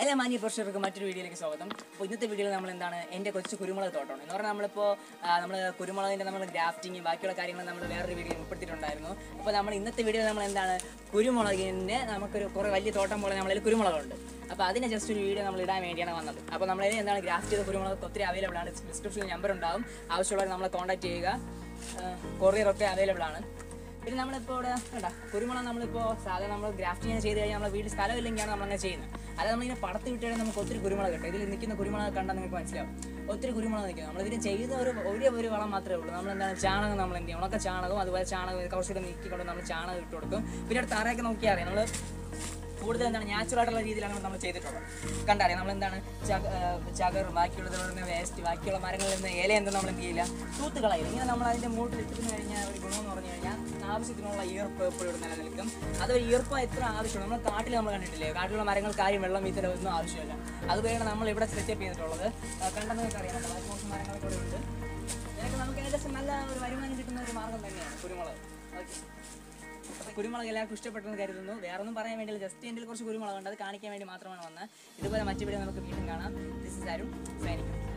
സകല മാന്യ പ്രഷർക്ക് മറ്റൊരു വീഡിയോയിലേക്ക് സ്വാഗതം അപ്പോൾ ഇന്നത്തെ വീഡിയോയിൽ നമ്മൾ എന്താണ് എൻ്റെ കൊച്ചു കുരുമുളക് തോട്ടമാണ് എന്ന് പറഞ്ഞാൽ നമ്മളിപ്പോൾ നമ്മൾ കുരുമുളകിൻ്റെ നമ്മൾ ഗ്രാഫ്റ്റിങ് ബാക്കിയുള്ള കാര്യങ്ങൾ നമ്മൾ വേറൊരു വീഡിയോ ഉൾപ്പെടുത്തിയിട്ടുണ്ടായിരുന്നു അപ്പോൾ നമ്മൾ ഇന്നത്തെ വീഡിയോയിൽ നമ്മൾ എന്താണ് കുരുമുളകിൻ്റെ നമുക്കൊരു കുറേ വലിയ തോട്ടം പോലെ നമ്മളതിൽ കുരുമുളകുണ്ട് അപ്പോൾ അതിനെ ജസ്റ്റ് ഒരു വീഡിയോ നമ്മൾ ഇടാൻ വേണ്ടിയാണ് വന്നത് അപ്പോൾ നമ്മളതിൽ എന്താണ് ഗ്രാഫ്റ്റ് ചെയ്ത കുരുമുളക് ഒത്തിരി അവൈലബിൾ ആണ് ഡിസ്ക്രിപ്ഷനിൽ നമ്പർ ഉണ്ടാവും ആവശ്യമുള്ളവർ നമ്മളെ കോൺടാക്ട് ചെയ്യുക കൊറിയറൊക്കെ അവൈലബിൾ ആണ് പിന്നെ നമ്മളിപ്പോൾ ഇവിടെ കണ്ടാ കുരുമുളക് നമ്മളിപ്പോൾ സാധാരണ നമ്മൾ ഗ്രാഫ്റ്റ് ചെയ്യാൻ ചെയ്ത് കഴിഞ്ഞാൽ നമ്മുടെ വീട്ടിൽ സ്ഥലമില്ലെങ്കിലാണ് നമ്മളങ്ങനെ ചെയ്യുന്നത് അല്ലാതെ നമ്മളിങ്ങനെ പടത്ത് വിട്ടുകഴിഞ്ഞാൽ നമുക്ക് ഒത്തിരി കുരുമുളക് കിട്ടും ഇതിൽ നിൽക്കുന്ന കുരുമുളക് കണ്ടാൽ നിങ്ങൾക്ക് മനസ്സിലാവും ഒത്തിരി കുരുമുളക് നിൽക്കും നമ്മളിതിന് ചെയ്യുന്ന ഒരു ഒരേ ഒരു വളം മാത്രമേ ഉള്ളൂ നമ്മൾ എന്താണ് ചാണകം നമ്മൾ എന്ത് ചെയ്യും ഉണക്ക ചാണകവും അതുപോലെ ചാണകം കുറച്ചുകൂടെ നീക്കിക്കൊണ്ട് നമ്മൾ ചാണകം ഇട്ട് കൊടുക്കും പിന്നെ അടുത്ത് തറയൊക്കെ നോക്കിയാൽ അറിയാം നമ്മൾ കൂടുതൽ എന്താണ് നാച്ചുറൽ ആയിട്ടുള്ള രീതിയിലാണ് നമ്മൾ ചെയ്തിട്ടുള്ളത് കണ്ടറിയാം നമ്മൾ എന്താണ് ചകർ ബാക്കിയുള്ള വേസ്റ്റ് ബാക്കിയുള്ള മരങ്ങളിൽ നിന്ന് ഇല എന്തും നമ്മൾ എന്ത് ചെയ്യില്ല തൂത്ത് കളയില്ല ഇങ്ങനെ നമ്മൾ അതിന്റെ മൂട്ടിൽ ഇട്ടിരുന്ന് കഴിഞ്ഞാൽ ഒരു ഗുണമെന്ന് പറഞ്ഞു കഴിഞ്ഞാൽ ആവശ്യത്തിനുള്ള ഈർപ്പ് എപ്പോഴും ഇവിടെ നിലനിൽക്കും അത് ഈർപ്പം എത്ര ആവശ്യമാണ് നമ്മൾ കാട്ടിൽ നമ്മൾ കണ്ടിട്ടില്ലേ കാട്ടിലുള്ള മരങ്ങൾക്ക് ആരും വെള്ളം വീത്തല ഒന്നും ആവശ്യമില്ല അതുകൊണ്ടാണ് നമ്മൾ ഇവിടെ സെറ്റപ്പ് ചെയ്തിട്ടുള്ളത് ആ, കണ്ടാൽ നിങ്ങൾക്ക് അറിയാം ബാക്കി കുറച്ച് മരങ്ങളൊക്കെ ഇവിടെ ഉണ്ട് ഇതിനൊക്കെ നമുക്ക് ഏകദേശം നല്ല ഒരു വരുമാനം കിട്ടുന്ന ഒരു മാർഗം തന്നെയാണ് കുരുമുളക് ഓക്കെ അപ്പോൾ കുരുമുളക് എല്ലാവർക്കും ഇഷ്ടപ്പെട്ടെന്ന് കരുതുന്നു വേറെ ഒന്നും പറയാൻ വേണ്ടിയില്ല ജസ്റ്റ് എൻ്റെ കുറച്ച് കുരുമുളക് ഉണ്ട് അത് കാണിക്കാൻ വേണ്ടി മാത്രമാണ് വന്നത് ഇതുപോലെ മറ്റു വീഡിയോ നമുക്ക് വീണ്ടും കാണാം ദിസ് ഇസ് ആരും സൈനിക്കും